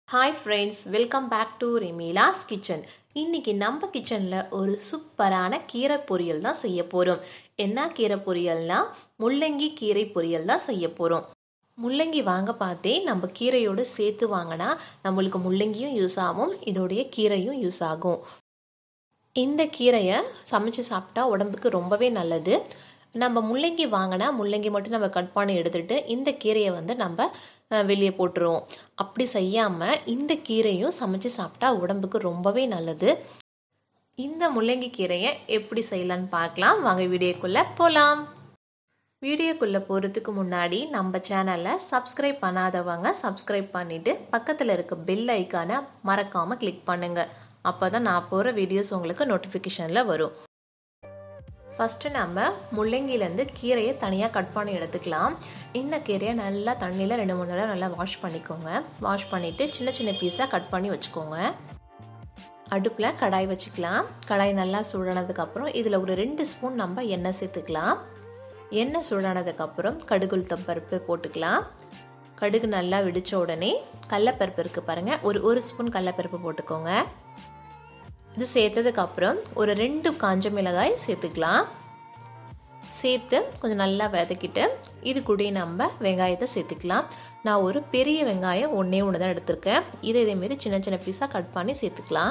hi friends welcome back to Remila's kitchen இன்னைக்கு நம்ம கிச்சனில் ஒரு சூப்பரான கீரை பொரியல் தான் செய்ய போகிறோம் என்ன கீரை பொரியல்னா முள்ளங்கி கீரை பொரியல் தான் செய்ய போகிறோம் முள்ளங்கி வாங்க பார்த்தே நம்ம கீரையோடு சேர்த்து வாங்கினா நம்மளுக்கு முள்ளங்கியும் யூஸ் ஆகும் இதோடைய கீரையும் யூஸ் ஆகும் இந்த கீரையை சமைச்சு சாப்பிட்டா உடம்புக்கு ரொம்பவே நல்லது நம்ம முள்ளங்கி வாங்கினா முள்ளங்கி மட்டும் நம்ம கட் பண்ணி எடுத்துகிட்டு இந்த கீரையை வந்து நம்ம வெளியே போட்டுருவோம் அப்படி செய்யாமல் இந்த கீரையும் சமைச்சு சாப்பிட்டா உடம்புக்கு ரொம்பவே நல்லது இந்த முள்ளங்கி கீரையை எப்படி செய்யலான்னு பார்க்கலாம் வாங்க வீடியோக்குள்ளே போகலாம் வீடியோக்குள்ளே போகிறதுக்கு முன்னாடி நம்ம சேனலை சப்ஸ்கிரைப் பண்ணாதவங்க சப்ஸ்கிரைப் பண்ணிவிட்டு பக்கத்தில் இருக்க பெல் ஐக்கானை மறக்காமல் கிளிக் பண்ணுங்கள் அப்போ தான் நான் போகிற வீடியோஸ் உங்களுக்கு நோட்டிஃபிகேஷனில் வரும் ஃபஸ்ட்டு நம்ம முள்ளங்கிலேருந்து கீரையை தனியாக கட் பண்ணி எடுத்துக்கலாம் இந்த கீரையை நல்லா தண்ணியில் ரெண்டு மூணு தடவை நல்லா வாஷ் பண்ணிக்கோங்க வாஷ் பண்ணிவிட்டு சின்ன சின்ன பீஸாக கட் பண்ணி வச்சுக்கோங்க அடுப்பில் கடாய் வச்சுக்கலாம் கடாய் நல்லா சுழனதுக்கப்புறம் இதில் ஒரு ரெண்டு ஸ்பூன் நம்ம எண்ணெய் சேர்த்துக்கலாம் எண்ணெய் சுழனதுக்கப்புறம் கடுகுளுத்தம் பருப்பு போட்டுக்கலாம் கடுகு நல்லா வெடித்த உடனே கடலப்பருப்பு இருக்குது பாருங்கள் ஒரு ஒரு ஸ்பூன் கடலப்பருப்பு போட்டுக்கோங்க இது சேர்த்ததுக்கப்புறம் ஒரு ரெண்டு காஞ்ச மிளகாய் சேர்த்துக்கலாம் சேர்த்து கொஞ்சம் நல்லா வதக்கிட்டு இது கூட நம்ம வெங்காயத்தை சேர்த்துக்கலாம் நான் ஒரு பெரிய வெங்காயம் ஒன்றே ஒன்று தான் எடுத்திருக்கேன் இதை இதேமாரி சின்ன சின்ன பீஸாக கட் பண்ணி சேர்த்துக்கலாம்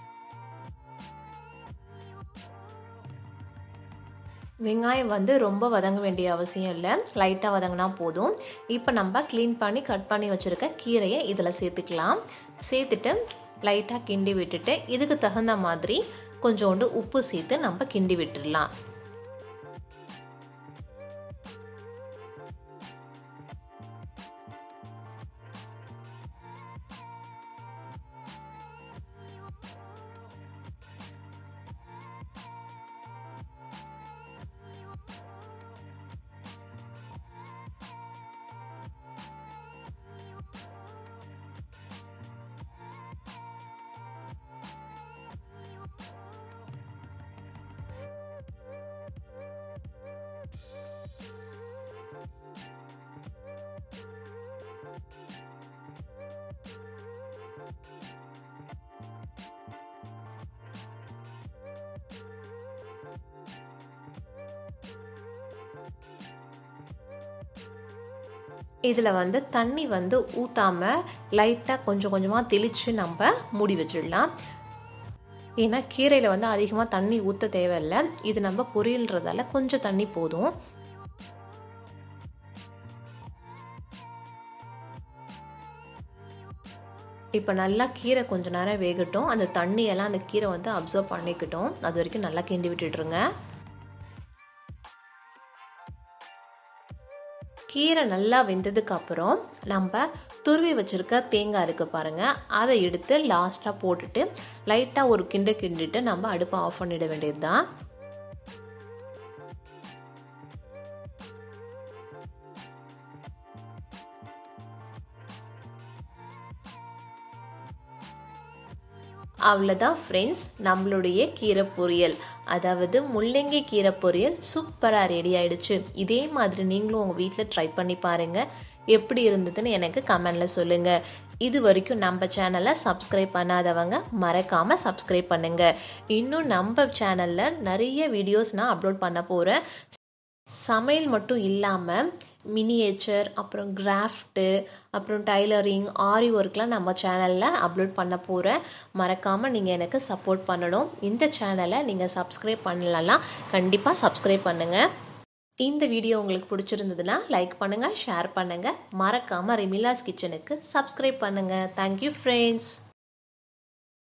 வெங்காயம் வந்து ரொம்ப வதங்க வேண்டிய அவசியம் இல்லை லைட்டாக வதங்கினா போதும் இப்போ நம்ம க்ளீன் பண்ணி கட் பண்ணி வச்சுருக்க கீரையை இதில் சேர்த்துக்கலாம் சேர்த்துட்டு லைட்டாக கிண்டி விட்டுட்டு இதுக்கு தகுந்த மாதிரி கொஞ்சோண்டு உப்பு சேர்த்து நம்ம கிண்டி விட்டுடலாம் இதில் வந்து தண்ணி வந்து ஊற்றாமல் லைட்டாக கொஞ்சம் கொஞ்சமாக தெளித்து நம்ம மூடி வச்சிடலாம் ஏன்னா கீரையில் வந்து அதிகமாக தண்ணி ஊற்ற தேவையில்லை இது நம்ம பொரியல்றதால கொஞ்சம் தண்ணி போதும் இப்போ நல்லா கீரை கொஞ்சம் நேரம் வேகட்டும் அந்த தண்ணியெல்லாம் அந்த கீரை வந்து அப்சர்வ் பண்ணிக்கிட்டோம் அது வரைக்கும் நல்லா கிண்டி விட்டுட்ருங்க கீரை நல்லா வெந்ததுக்கு அப்புறம் நம்ம துருவி வச்சுருக்க தேங்காய் இருக்குது பாருங்கள் அதை எடுத்து லாஸ்ட்டாக போட்டுட்டு லைட்டாக ஒரு கிண்டு கிண்டிட்டு நம்ம அடுப்பை ஆஃப் பண்ணிட வேண்டியது தான் அவ்வளோதான் ஃப்ரெண்ட்ஸ் நம்மளுடைய கீரை பொரியல் அதாவது முள்ளங்கி கீரை பொரியல் சூப்பராக ரெடி ஆயிடுச்சு இதே மாதிரி நீங்களும் உங்கள் வீட்டில் ட்ரை பண்ணி பாருங்கள் எப்படி இருந்ததுன்னு எனக்கு கமெண்டில் சொல்லுங்கள் இது வரைக்கும் நம்ம சேனலை சப்ஸ்கிரைப் பண்ணாதவங்க மறக்காமல் சப்ஸ்கிரைப் பண்ணுங்கள் இன்னும் நம்ம சேனலில் நிறைய வீடியோஸ் நான் அப்லோட் பண்ண போகிறேன் சமையல் மட்டும் இல்லாமல் மினியேச்சர் அப்புறம் கிராஃப்ட்டு அப்புறம் டைலரிங் ஆரி ஒர்க்லாம் நம்ம சேனலில் அப்லோட் பண்ண போகிறேன் மறக்காமல் நீங்கள் எனக்கு சப்போர்ட் பண்ணணும் இந்த சேனலை நீங்கள் சப்ஸ்கிரைப் பண்ணலாம் கண்டிப்பாக சப்ஸ்கிரைப் பண்ணுங்கள் இந்த வீடியோ உங்களுக்கு பிடிச்சிருந்ததுன்னா லைக் பண்ணுங்கள் ஷேர் பண்ணுங்கள் மறக்காமல் ரெமிலாஸ் கிச்சனுக்கு சப்ஸ்கிரைப் பண்ணுங்கள் தேங்க்யூ ஃப்ரெண்ட்ஸ்